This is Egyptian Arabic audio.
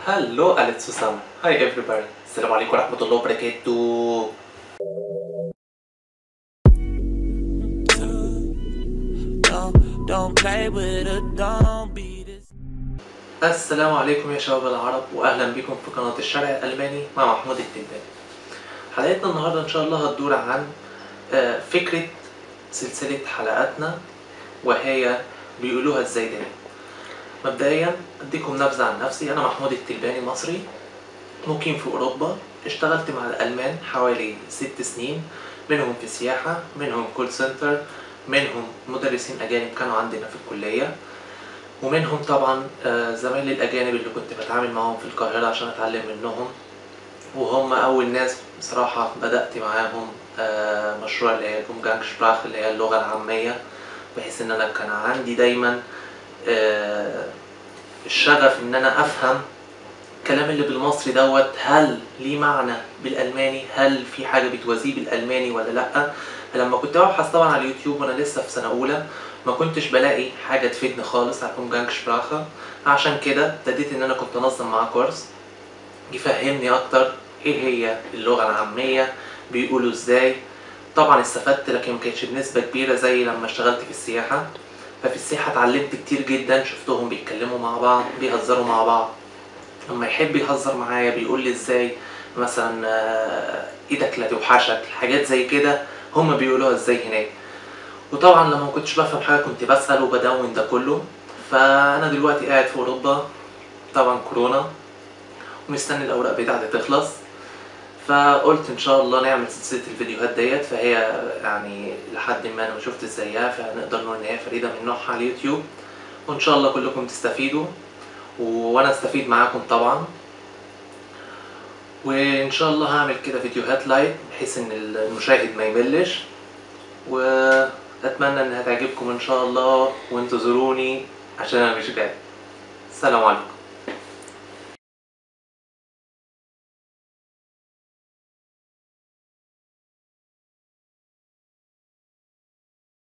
Hallo alle zusammen. Hi everybody. Assalamu alaikum warahmatullahi wabarakatuh. Don't, don't play with it, don't beat it. السلام عليكم يا شباب العرب واهلا بكم في قناة الشارع الالماني مع محمود التلباني. حلقتنا النهارده ان شاء الله هتدور عن آه، فكرة سلسلة حلقاتنا وهي بيقولوها ازاي دايما. مبدئيا اديكم نبذة عن نفسي انا محمود التلباني مصري مقيم في اوروبا اشتغلت مع الالمان حوالي ست سنين منهم في سياحة منهم كول سنتر منهم مدرسين اجانب كانوا عندنا في الكلية ومنهم طبعا آه، زمايلي الاجانب اللي كنت بتعامل معاهم في القاهرة عشان اتعلم منهم وهم اول ناس بصراحة بدأت معاهم آه، مشروع اللي هي الأومجانج شبراخ اللي هي اللغة العامية بحيث ان انا كان عندي دايما آه، الشغف ان انا افهم الكلام اللي بالمصري دوت هل ليه معنى بالالماني هل في حاجه بتوازيه بالالماني ولا لا فلما كنت ببحث طبعا على اليوتيوب وانا لسه في سنه اولى ما كنتش بلاقي حاجه تفيدني خالص على الامجانج شبراخه عشان كده ابتديت ان انا كنت انظم معاه كورس يفهمني اكتر ايه هي اللغه العاميه بيقولوا ازاي طبعا استفدت لكن ما كانتش بنسبه كبيره زي لما اشتغلت في السياحه ففي السياحه اتعلمت كتير جدا شفتهم بيتكلموا مع بعض بيهزروا مع بعض لما يحب يهزر معايا بيقول لي ازاي مثلا آه، ايدك لا توحشك حاجات زي كده هما بيقولوها ازاي هناك وطبعا لما ما كنتش بفهم حاجه كنت بسال وبدون ده كله فانا دلوقتي قاعد في اوروبا طبعا كورونا ومستني الاوراق بتاعتي تخلص فقلت ان شاء الله نعمل سلسله الفيديوهات ديت فهي يعني لحد ما انا ما شفت زيها فنقدر نقول ان هي فريده من نوعها على اليوتيوب وان شاء الله كلكم تستفيدوا وانا استفيد معاكم طبعا وان شاء الله هعمل كده فيديوهات لايت بحيث ان المشاهد ما يملش واتمنى انها تعجبكم ان شاء الله وانتظروني عشان انا مش جاي السلام عليكم